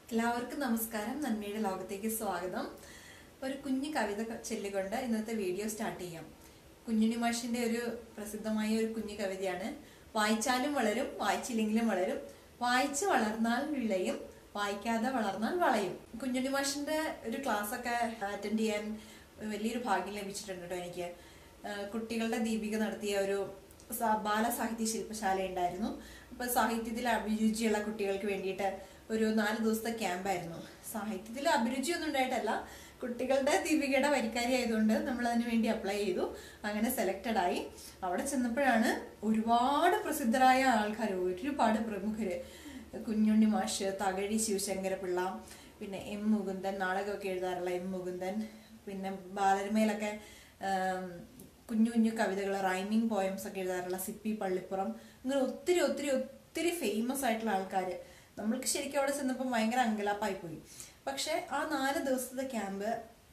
എല്ലാവർക്കും നമസ്കാരം നന്മയുടെ ലോകത്തേക്ക് സ്വാഗതം ഒരു കുഞ്ഞു കവിത ക- ചൊല്ലിക്കൊണ്ട് ഇന്നത്തെ വീഡിയോ സ്റ്റാർട്ട് ചെയ്യാം കുഞ്ഞുണ്ണി മാഷിന്റെ ഒരു പ്രസിദ്ധമായ ഒരു കുഞ്ഞു കവിതയാണ് വായിച്ചാലും വളരും വായിച്ചില്ലെങ്കിലും വളരും വായിച്ച് വളർന്നാൽ വിളയും വായിക്കാതെ വളർന്നാൽ വളയും കുഞ്ഞുണ്ണി മാഷിന്റെ ഒരു ക്ലാസ് ഒക്കെ അറ്റൻഡ് ചെയ്യാൻ വലിയൊരു ഭാഗ്യം ലഭിച്ചിട്ടുണ്ട് കേട്ടോ എനിക്ക് ആ, കുട്ടികളുടെ ദീപിക നടത്തിയ ഒരു സ- ബാലസാഹിത്യ ശില്പശാല ഉണ്ടായിരുന്നു അപ്പൊ സാഹിത്യത്തിൽ അഭിരുചിയുള്ള കുട്ടികൾക്ക് വേണ്ടിയിട്ട് ഒരു നാല് ദിവസത്തെ ക്യാമ്പായിരുന്നു സാഹിത്യത്തിൽ അഭിരുചിയൊന്നും ഉണ്ടായിട്ടല്ല കുട്ടികളുടെ ദീപികയുടെ വരിക്കാരി ആയതുകൊണ്ട് നമ്മൾ അതിന് വേണ്ടി അപ്ലൈ ചെയ്തു അങ്ങനെ സെലക്റ്റഡ് ആയി അവിടെ ചെന്നപ്പോഴാണ് ഒരുപാട് പ്രസിദ്ധരായ ആൾക്കാർ ഒരുപാട് പ്രമുഖര് കുഞ്ഞുണ്ണി മാഷ് തകഴി ശിവശങ്കരപിള്ള പിന്നെ എം മുകുന്ദൻ നാടകമൊക്കെ എഴുതാറുള്ള എം മുകുന്ദൻ പിന്നെ ബാലരമയിലൊക്കെ ആം, കുഞ്ഞു കുഞ്ഞു കവിതകൾ റൈമിംഗ് പോയംസ് ഒക്കെ എഴുതാറുള്ള സിപ്പി പള്ളിപ്പുറം അങ്ങനെ ഒത്തിരി ഒത്തിരി ഒത്തിരി ഫേമസ് ആയിട്ടുള്ള ആൾക്കാർ നമ്മൾക്ക് ശരിക്കും അവിടെ ചെന്നപ്പോൾ ഭയങ്കര അങ്കലാപ്പായി പോയി പക്ഷെ ആ നാല് ദിവസത്തെ ക്യാമ്പ്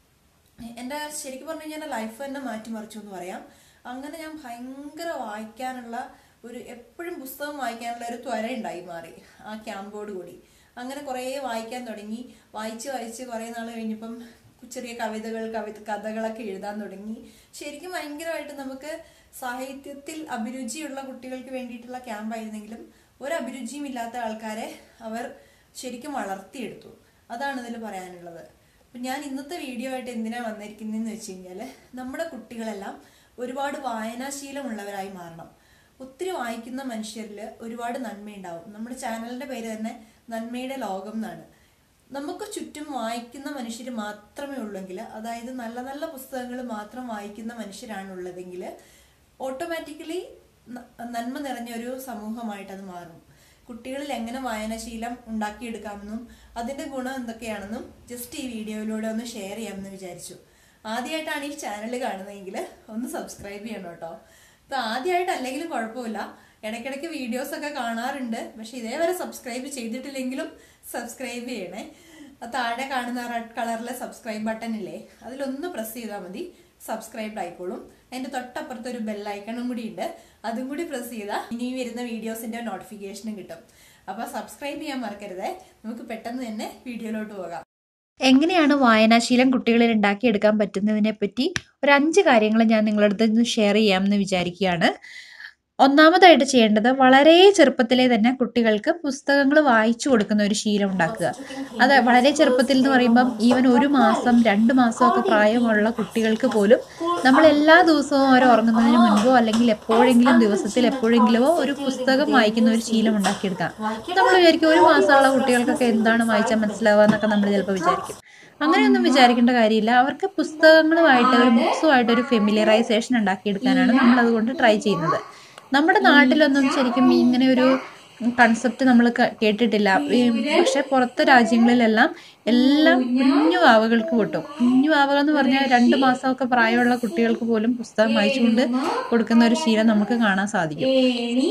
എൻ്റെ ശരിക്കും പറഞ്ഞു കഴിഞ്ഞാൽ ലൈഫ് തന്നെ മാറ്റിമറിച്ചു എന്ന് പറയാം അങ്ങനെ ഞാൻ ഭയങ്കര വായിക്കാനുള്ള ഒരു എപ്പോഴും പുസ്തകം വായിക്കാനുള്ള ഒരു ത്വര ഉണ്ടായി മാറി ആ ക്യാമ്പോട് കൂടി അങ്ങനെ കുറേ വായിക്കാൻ തുടങ്ങി വായിച്ച് വായിച്ച് കുറേ നാൾ കഴിഞ്ഞപ്പം ചെറിയ കവിതകൾ കവിത കഥകളൊക്കെ എഴുതാൻ തുടങ്ങി ശരിക്കും ഭയങ്കരമായിട്ട് നമുക്ക് സാഹിത്യത്തിൽ അഭിരുചിയുള്ള കുട്ടികൾക്ക് വേണ്ടിയിട്ടുള്ള ക്യാമ്പായിരുന്നെങ്കിലും ഒരു അഭിരുചിയും ഇല്ലാത്ത ആൾക്കാരെ അവർ ശരിക്കും വളർത്തിയെടുത്തു അതാണ് ഇതിൽ പറയാനുള്ളത് അപ്പം ഞാൻ ഇന്നത്തെ വീഡിയോ ആയിട്ട് എന്തിനാ വന്നിരിക്കുന്നതെന്ന് വെച്ച് കഴിഞ്ഞാൽ നമ്മുടെ കുട്ടികളെല്ലാം ഒരുപാട് വായനാശീലമുള്ളവരായി മാറണം ഒത്തിരി വായിക്കുന്ന മനുഷ്യരിൽ ഒരുപാട് നന്മയുണ്ടാവും നമ്മുടെ ചാനലിന്റെ പേര് തന്നെ നന്മയുടെ ലോകം എന്നാണ് നമുക്ക് ചുറ്റും വായിക്കുന്ന മനുഷ്യർ മാത്രമേ ഉള്ളെങ്കിൽ അതായത് നല്ല നല്ല പുസ്തകങ്ങൾ മാത്രം വായിക്കുന്ന മനുഷ്യരാണുള്ളതെങ്കിൽ ഓട്ടോമാറ്റിക്കലി നന്മ നിറഞ്ഞ ഒരു സമൂഹമായിട്ട് അത് മാറും കുട്ടികളിൽ എങ്ങനെ വായനാശീലം ഉണ്ടാക്കിയെടുക്കാമെന്നും അതിന്റെ ഗുണം എന്തൊക്കെയാണെന്നും ജസ്റ്റ് ഈ വീഡിയോയിലൂടെ ഒന്ന് ഷെയർ ചെയ്യാമെന്ന് വിചാരിച്ചു ആദ്യമായിട്ടാണ് ഈ ചാനൽ കാണുന്നതെങ്കിൽ ഒന്ന് സബ്സ്ക്രൈബ് ചെയ്യണം കേട്ടോ ഇപ്പൊ ആദ്യമായിട്ടല്ലെങ്കിലും കുഴപ്പമില്ല ഇടയ്ക്കിടയ്ക്ക് വീഡിയോസ് ഒക്കെ കാണാറുണ്ട് പക്ഷെ ഇതേവരെ സബ്സ്ക്രൈബ് ചെയ്തിട്ടില്ലെങ്കിലും സബ്സ്ക്രൈബ് ചെയ്യണേ ആ താഴെ കാണുന്ന റെഡ് കളറിലെ സബ്സ്ക്രൈബ് ബട്ടൺ ഇല്ലേ അതിലൊന്ന് പ്രസ് ചെയ്താൽ മതി സബ്സ്ക്രൈബ്ഡ് ആയിക്കോളും അതിന്റെ തൊട്ടപ്പുറത്ത് ഒരു ബെൽ ഐക്കണും കൂടി ഉണ്ട് അതും കൂടി പ്രസ് ചെയ്താൽ ഇനി വരുന്ന വീഡിയോസിന്റെ നോട്ടിഫിക്കേഷനും കിട്ടും അപ്പൊ സബ്സ്ക്രൈബ് ചെയ്യാൻ മറക്കരുതേ നമുക്ക് പെട്ടെന്ന് തന്നെ വീഡിയോയിലോട്ട് പോകാം എങ്ങനെയാണ് വായനാശീലം കുട്ടികളിൽ ഉണ്ടാക്കിയെടുക്കാൻ പറ്റുന്നതിനെ പറ്റി ഒരു അഞ്ച് കാര്യങ്ങൾ ഞാൻ നിങ്ങളുടെ അടുത്ത് നിന്ന് ഷെയർ ചെയ്യാമെന്ന് വിചാരിക്കുകയാണ് ഒന്നാമതായിട്ട് ചെയ്യേണ്ടത് വളരെ ചെറുപ്പത്തിലെ തന്നെ കുട്ടികൾക്ക് പുസ്തകങ്ങൾ വായിച്ചു കൊടുക്കുന്ന ഒരു ശീലം ഉണ്ടാക്കുക അത് വളരെ ചെറുപ്പത്തിൽ എന്ന് പറയുമ്പം ഈവൻ ഒരു മാസം രണ്ട് മാസമൊക്കെ പ്രായമുള്ള കുട്ടികൾക്ക് പോലും നമ്മൾ എല്ലാ ദിവസവും അവർ ഉറങ്ങുന്നതിന് മുൻപോ അല്ലെങ്കിൽ എപ്പോഴെങ്കിലും ദിവസത്തിൽ എപ്പോഴെങ്കിലുമോ ഒരു പുസ്തകം വായിക്കുന്ന ഒരു ശീലം ഉണ്ടാക്കിയെടുക്കാം നമ്മൾ വിചാരിക്കും ഒരു മാസമുള്ള കുട്ടികൾക്കൊക്കെ എന്താണ് വായിച്ചാൽ മനസ്സിലാവുക എന്നൊക്കെ നമ്മൾ ചിലപ്പോൾ വിചാരിക്കും അങ്ങനെയൊന്നും വിചാരിക്കേണ്ട കാര്യമില്ല അവർക്ക് പുസ്തകങ്ങളുമായിട്ട് ഒരു ബുക്സുമായിട്ട് ഒരു ഫെമിലിയറൈസേഷൻ ഉണ്ടാക്കിയെടുക്കാനാണ് നമ്മൾ അതുകൊണ്ട് ട്രൈ ചെയ്യുന്നത് നമ്മുടെ നാട്ടിലൊന്നും ശരിക്കും ഇങ്ങനെ ഒരു കൺസെപ്റ്റ് നമ്മൾ കേട്ടിട്ടില്ല ഈ പക്ഷെ പുറത്തെ രാജ്യങ്ങളിലെല്ലാം എല്ലാം കുഞ്ഞു വാവകൾക്ക് പൊട്ടും കുഞ്ഞു വാവകൾ എന്ന് പറഞ്ഞാൽ രണ്ട് മാസമൊക്കെ പ്രായമുള്ള കുട്ടികൾക്ക് പോലും പുസ്തകം വായിച്ചുകൊണ്ട് കൊടുക്കുന്ന ഒരു ശീലം നമുക്ക് കാണാൻ സാധിക്കും ഏണി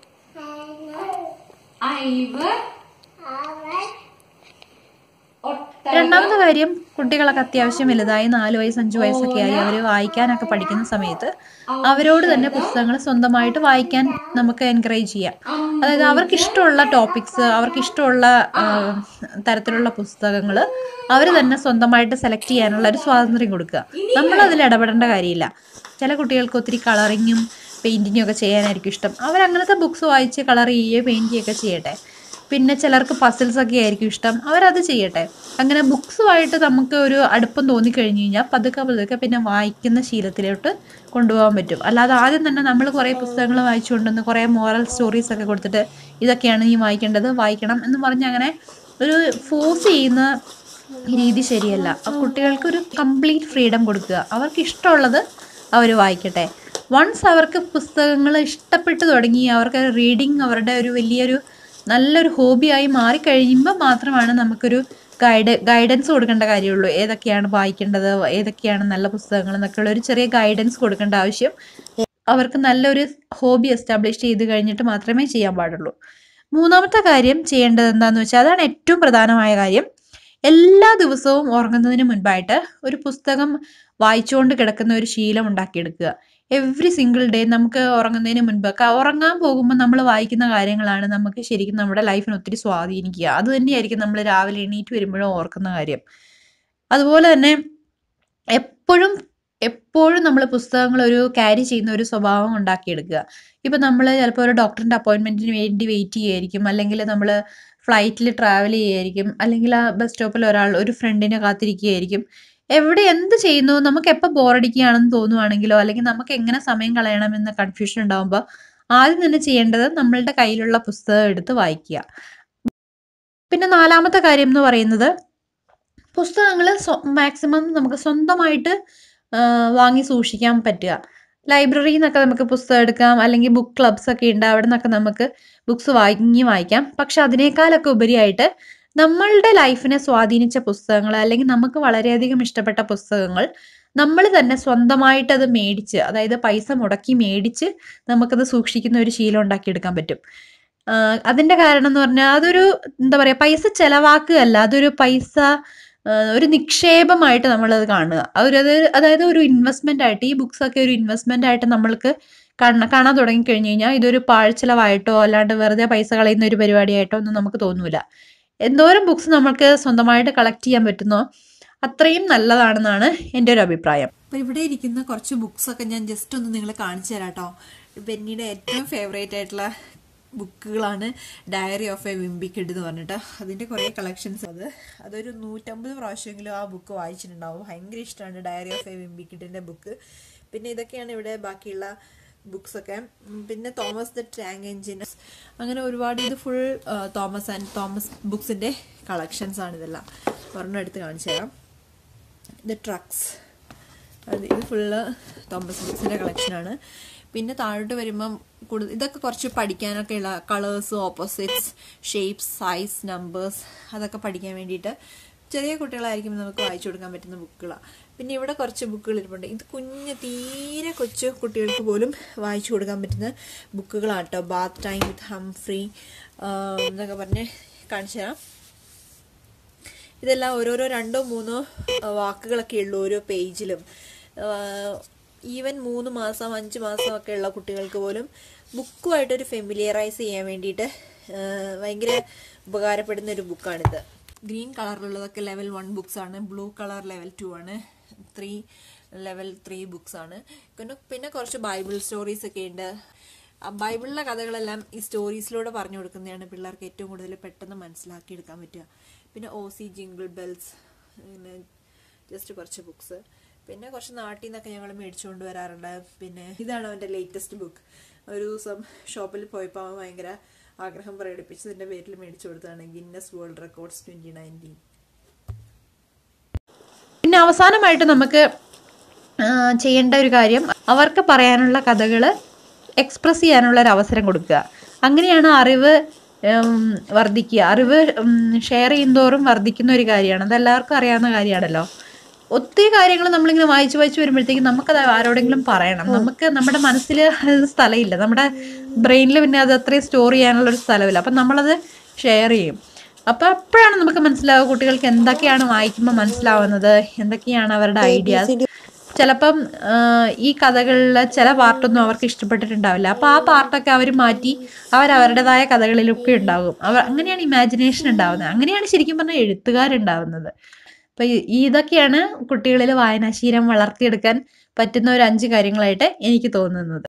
ഐവർ രണ്ടാമത്തെ കാര്യം കുട്ടികളൊക്കെ അത്യാവശ്യം വലുതായി നാല് വയസ്സ് അഞ്ചു വയസ്സൊക്കെ ആയി അവർ വായിക്കാനൊക്കെ പഠിക്കുന്ന സമയത്ത് അവരോട് തന്നെ പുസ്തകങ്ങൾ സ്വന്തമായിട്ട് വായിക്കാൻ നമുക്ക് എൻകറേജ് ചെയ്യാം അതായത് അവർക്ക് ഇഷ്ടമുള്ള ടോപ്പിക്സ് അവർക്ക് ഇഷ്ടമുള്ള ആ, തരത്തിലുള്ള പുസ്തകങ്ങൾ അവർ തന്നെ സ്വന്തമായിട്ട് സെലക്ട് ചെയ്യാനുള്ള ഒരു സ്വാതന്ത്ര്യം കൊടുക്കുക നമ്മൾ അതിൽ ഇടപെടേണ്ട കാര്യമില്ല ചില കുട്ടികൾക്ക് ഒത്തിരി കളറിങ്ങും പെയിന്റിങ്ങും ഒക്കെ ചെയ്യാനായിരിക്കും ഇഷ്ടം അവർ അങ്ങനത്തെ ബുക്സ് വായിച്ച് കളർ ചെയ്യുകയോ പെയിന്റ് ചെയ്യുകയൊക്കെ ചെയ്യട്ടെ പിന്നെ ചിലർക്ക് പസിൽസ് ഒക്കെ ആയിരിക്കും ഇഷ്ടം അവരത് ചെയ്യട്ടെ അങ്ങനെ ബുക്സുമായിട്ട് നമുക്ക് ഒരു അടുപ്പം തോന്നിക്കഴിഞ്ഞു കഴിഞ്ഞാൽ പതുക്കെ പതുക്കെ പിന്നെ വായിക്കുന്ന ശീലത്തിലോട്ട് കൊണ്ടുപോകാൻ പറ്റും അല്ലാതെ ആദ്യം തന്നെ നമ്മൾ കുറേ പുസ്തകങ്ങൾ വായിച്ചു കൊണ്ടുവന്ന് കുറേ മോറൽ സ്റ്റോറീസ് ഒക്കെ കൊടുത്തിട്ട് ഇതൊക്കെയാണ് നീ വായിക്കേണ്ടത് വായിക്കണം എന്ന് പറഞ്ഞ് അങ്ങനെ ഒരു ഫോഴ്സ് ചെയ്യുന്ന രീതി ശരിയല്ല ആ കുട്ടികൾക്ക് ഒരു കംപ്ലീറ്റ് ഫ്രീഡം കൊടുക്കുക അവർക്ക് ഇഷ്ടമുള്ളത് അവർ വായിക്കട്ടെ വൺസ് അവർക്ക് പുസ്തകങ്ങൾ ഇഷ്ടപ്പെട്ടു തുടങ്ങി അവർക്ക് റീഡിങ് അവരുടെ ഒരു വലിയൊരു നല്ലൊരു ഹോബിയായി മാറിക്കഴിയുമ്പോൾ മാത്രമാണ് നമുക്കൊരു ഗൈഡ് ഗൈഡൻസ് കൊടുക്കേണ്ട കാര്യമുള്ളൂ ഏതൊക്കെയാണ് വായിക്കേണ്ടത് ഏതൊക്കെയാണ് നല്ല പുസ്തകങ്ങൾ എന്നൊക്കെയുള്ള ഒരു ചെറിയ ഗൈഡൻസ് കൊടുക്കേണ്ട ആവശ്യം അവർക്ക് നല്ലൊരു ഹോബി എസ്റ്റാബ്ലിഷ് ചെയ്ത് കഴിഞ്ഞിട്ട് മാത്രമേ ചെയ്യാൻ പാടുള്ളൂ മൂന്നാമത്തെ കാര്യം ചെയ്യേണ്ടത് എന്താണെന്ന് വെച്ചാൽ അതാണ് ഏറ്റവും പ്രധാനമായ കാര്യം എല്ലാ ദിവസവും ഉറങ്ങുന്നതിന് മുൻപായിട്ട് ഒരു പുസ്തകം വായിച്ചുകൊണ്ട് കിടക്കുന്ന ഒരു ശീലം ഉണ്ടാക്കിയെടുക്കുക എവ്രി സിംഗിൾ ഡേ നമുക്ക് ഉറങ്ങുന്നതിന് മുൻപ് ക- ഉറങ്ങാൻ പോകുമ്പോൾ നമ്മൾ വായിക്കുന്ന കാര്യങ്ങളാണ് നമുക്ക് ശരിക്കും നമ്മുടെ ലൈഫിനെ ഒത്തിരി സ്വാധീനിക്കുക അത് തന്നെയായിരിക്കും നമ്മൾ രാവിലെ എണീറ്റ് വരുമ്പോഴും ഓർക്കുന്ന കാര്യം അതുപോലെ തന്നെ എപ്പോഴും എപ്പോഴും നമ്മൾ പുസ്തകങ്ങൾ ഒരു ക്യാരി ചെയ്യുന്ന ഒരു സ്വഭാവം ഉണ്ടാക്കിയെടുക്കുക ഇപ്പം നമ്മൾ ചിലപ്പോൾ ഒരു ഡോക്ടറിൻ്റെ അപ്പോയിൻമെൻറ്റിന് വേണ്ടി വെയിറ്റ് ചെയ്യുമായിരിക്കും അല്ലെങ്കിൽ നമ്മൾ ഫ്ലൈറ്റിൽ ട്രാവൽ ചെയ്യുമായിരിക്കും അല്ലെങ്കിൽ ആ ബസ് സ്റ്റോപ്പിൽ ഒരാൾ ഒരു ഫ്രണ്ടിനെ കാത്തിരിക്കുകയായിരിക്കും എവിടെ എന്ത് ചെയ്യുന്നു നമുക്ക് എപ്പോൾ ബോറടിക്കുകയാണെന്ന് തോന്നുവാണെങ്കിലോ അല്ലെങ്കിൽ നമുക്ക് എങ്ങനെ സമയം കളയണമെന്ന കൺഫ്യൂഷൻ ഉണ്ടാകുമ്പോൾ ആദ്യം തന്നെ ചെയ്യേണ്ടത് നമ്മളുടെ കയ്യിലുള്ള പുസ്തകം എടുത്ത് വായിക്കുക പിന്നെ നാലാമത്തെ കാര്യം എന്ന് പറയുന്നത് പുസ്തകങ്ങൾ മാക്സിമം നമുക്ക് സ്വന്തമായിട്ട് ആ, വാങ്ങി സൂക്ഷിക്കാൻ പറ്റുക ലൈബ്രറിയിൽ നിന്നൊക്കെ നമുക്ക് പുസ്തകം എടുക്കാം അല്ലെങ്കിൽ ബുക്ക് ക്ലബ്സ് ഒക്കെ ഉണ്ട് അവിടെ നിന്നൊക്കെ നമുക്ക് ബുക്സ് വാങ്ങി വായിക്കാം പക്ഷെ അതിനേക്കാളൊക്കെ ഉപരിയായിട്ട് നമ്മളുടെ ലൈഫിനെ സ്വാധീനിച്ച പുസ്തകങ്ങൾ അല്ലെങ്കിൽ നമുക്ക് വളരെയധികം ഇഷ്ടപ്പെട്ട പുസ്തകങ്ങൾ നമ്മൾ തന്നെ സ്വന്തമായിട്ട് അത് മേടിച്ച് അതായത് പൈസ മുടക്കി മേടിച്ച് നമുക്കത് സൂക്ഷിക്കുന്ന ഒരു ശീലം ഉണ്ടാക്കിയെടുക്കാൻ പറ്റും ആഹ് അതിന്റെ കാരണം എന്ന് പറഞ്ഞാൽ അതൊരു എന്താ പറയുക പൈസ ചെലവാക്കുകയല്ല അതൊരു പൈസ ആഹ് ഒരു നിക്ഷേപമായിട്ട് നമ്മളത് കാണുക അതൊരു അത് അതായത് ഒരു ഇൻവെസ്റ്റ്മെന്റ് ആയിട്ട് ഈ ബുക്സ് ഒക്കെ ഒരു ഇൻവെസ്റ്റ്മെന്റ് ആയിട്ട് നമ്മൾക്ക് കാണ കാണാൻ തുടങ്ങിക്കഴിഞ്ഞ് കഴിഞ്ഞാൽ ഇതൊരു പാഴ്ചെലവായിട്ടോ അല്ലാണ്ട് വെറുതെ പൈസ കളയുന്ന ഒരു പരിപാടിയായിട്ടോ ഒന്നും നമുക്ക് തോന്നൂല എന്തോരം ബുക്സ് നമുക്ക് സ്വന്തമായിട്ട് കളക്ട് ചെയ്യാൻ പറ്റുന്നോ അത്രയും നല്ലതാണെന്നാണ് എൻ്റെ ഒരു അഭിപ്രായം അപ്പോൾ ഇവിടെ ഇരിക്കുന്ന കുറച്ച് ബുക്സ് ഒക്കെ ഞാൻ ജസ്റ്റ് ഒന്ന് നിങ്ങളെ കാണിച്ചു തരാം കേട്ടോ ബെന്നിയുടെ ഏറ്റവും ഫേവറേറ്റ് ആയിട്ടുള്ള ബുക്കുകളാണ് diary of a wimpy kid എന്ന് പറഞ്ഞിട്ട് അതിൻ്റെ കുറേ കളക്ഷൻസ് അത് അതൊരു നൂറ്റമ്പത് പ്രാവശ്യമെങ്കിലും ആ ബുക്ക് വായിച്ചിട്ടുണ്ടാവും ഭയങ്കര ഇഷ്ടമാണ് ഡയറി ഓഫ് എ വിംബി കിഡിൻ്റെ ബുക്ക് പിന്നെ ഇതൊക്കെയാണ് ഇവിടെ ബാക്കിയുള്ള ബുക്സ് ഒക്കെ ഉം, പിന്നെ തോമസ് ദ ടാങ്ക് എഞ്ചിൻ അങ്ങനെ ഒരുപാട് ഇത് ഫുൾ തോമസ് ആൻഡ് തോമസ് ബുക്സിൻ്റെ കളക്ഷൻസ് ആണ് ഇതെല്ലാം ഒരെണ്ണം എടുത്ത് കാണിച്ചു തരാം ദ ട്രക്സ് അത് ഇത് ഫുള്ള് തോമസ് ബുക്സിൻ്റെ കളക്ഷനാണ് പിന്നെ താഴോട്ട് വരുമ്പം കൂടുതൽ ഇതൊക്കെ കുറച്ച് പഠിക്കാനൊക്കെ ഉള്ള colours opposites shapes size numbers അതൊക്കെ പഠിക്കാൻ വേണ്ടിയിട്ട് ചെറിയ കുട്ടികളായിരിക്കും നമുക്ക് വായിച്ചു കൊടുക്കാൻ പറ്റുന്ന ബുക്കുകളാണ് പിന്നെ ഇവിടെ കുറച്ച് ബുക്കുകൾ ഇരിപ്പുണ്ട് ഇത് കുഞ്ഞ് തീരെ കൊച്ചു കുട്ടികൾക്ക് പോലും വായിച്ചു കൊടുക്കാൻ പറ്റുന്ന ബുക്കുകളാണ് കേട്ടോ ബാത്ത് ടൈം വിത്ത് ഹംഫ്രി എന്നൊക്കെ പറഞ്ഞ് കാണിച്ചു തരാം ഇതെല്ലാം ഓരോരോ രണ്ടോ മൂന്നോ ആ, വാക്കുകളൊക്കെ ഉള്ളൂ ഓരോ പേജിലും ഈവൻ മൂന്ന് മാസം അഞ്ച് മാസം ഒക്കെ ഉള്ള കുട്ടികൾക്ക് പോലും ബുക്കുമായിട്ടൊരു ഫെമിലിയറൈസ് ചെയ്യാൻ വേണ്ടിയിട്ട് ആ, ഭയങ്കര ഉപകാരപ്പെടുന്ന ഒരു ബുക്കാണിത് ഗ്രീൻ കളറിലുള്ളതൊക്കെ ലെവൽ വൺ ബുക്സ് ആണ് ബ്ലൂ കളർ ലെവൽ ടു ആണ് ത്രീ ലെവൽ ത്രീ ബുക്സ് ആണ് പിന്നെ പിന്നെ കുറച്ച് ബൈബിൾ സ്റ്റോറീസ് ഒക്കെ ഉണ്ട് ആ ബൈബിളിലെ കഥകളെല്ലാം ഈ സ്റ്റോറീസിലൂടെ പറഞ്ഞു കൊടുക്കുന്നതാണ് പിള്ളേർക്ക് ഏറ്റവും കൂടുതൽ പെട്ടെന്ന് മനസ്സിലാക്കി എടുക്കാൻ പറ്റുക പിന്നെ ഒ സി ജിങ്കിൾ ബെൽസ് പിന്നെ ജസ്റ്റ് കുറച്ച് ബുക്സ് പിന്നെ കുറച്ച് നാട്ടിൽ നിന്നൊക്കെ ഞങ്ങൾ മേടിച്ചുകൊണ്ട് വരാറുണ്ട് പിന്നെ ഇതാണ് അവൻ്റെ ലേറ്റസ്റ്റ് ബുക്ക് ഒരു ദിവസം ഷോപ്പിൽ പോയപ്പോൾ അവൻ ഭയങ്കര ആഗ്രഹം പ്രകടിപ്പിച്ചതിൻ്റെ പേരിൽ മേടിച്ചു കൊടുത്തതാണ് Guinness world records twenty nineteen പിന്നെ അവസാനമായിട്ട് നമുക്ക് ആ, ചെയ്യേണ്ട ഒരു കാര്യം അവർക്ക് പറയാനുള്ള കഥകൾ എക്സ്പ്രസ് ചെയ്യാനുള്ള ഒരു അവസരം കൊടുക്കുക അങ്ങനെയാണ് അറിവ് ഉം, വർദ്ധിക്കുക അറിവ് ഷെയർ ചെയ്യുന്തോറും വർദ്ധിക്കുന്ന ഒരു കാര്യമാണ് അതെല്ലാവർക്കും അറിയാവുന്ന കാര്യമാണല്ലോ ഒത്തിരി കാര്യങ്ങൾ നമ്മളിങ്ങനെ വായിച്ച് വായിച്ച് വരുമ്പോഴത്തേക്കും നമുക്കത് ആരോടെങ്കിലും പറയണം നമുക്ക് നമ്മുടെ മനസ്സിൽ അത് സ്ഥലമില്ല നമ്മുടെ ബ്രെയിനിൽ പിന്നെ അത് അത്രയും സ്റ്റോർ ചെയ്യാനുള്ള ഒരു സ്ഥലമില്ല അപ്പം നമ്മളത് ഷെയർ ചെയ്യും അപ്പോൾ അപ്പോഴാണ് നമുക്ക് മനസ്സിലാവുക കുട്ടികൾക്ക് എന്തൊക്കെയാണ് വായിക്കുമ്പോൾ മനസ്സിലാവുന്നത് എന്തൊക്കെയാണ് അവരുടെ ഐഡിയാസ് ചിലപ്പം ആ, ഈ കഥകളിലെ ചില പാർട്ടൊന്നും അവർക്ക് ഇഷ്ടപ്പെട്ടിട്ടുണ്ടാവില്ല അപ്പോൾ ആ പാർട്ടൊക്കെ അവർ മാറ്റി അവർ അവരുടേതായ കഥകളിലൊക്കെ ഉണ്ടാകും അവർ അങ്ങനെയാണ് ഇമാജിനേഷൻ ഉണ്ടാവുന്നത് അങ്ങനെയാണ് ശരിക്കും പറഞ്ഞാൽ എഴുത്തുകാരുണ്ടാവുന്നത് അപ്പോൾ ഇതൊക്കെയാണ് കുട്ടികളിൽ വായനാശീലം വളർത്തിയെടുക്കാൻ പറ്റുന്ന ഒരു അഞ്ച് കാര്യങ്ങളായിട്ട് എനിക്ക് തോന്നുന്നത്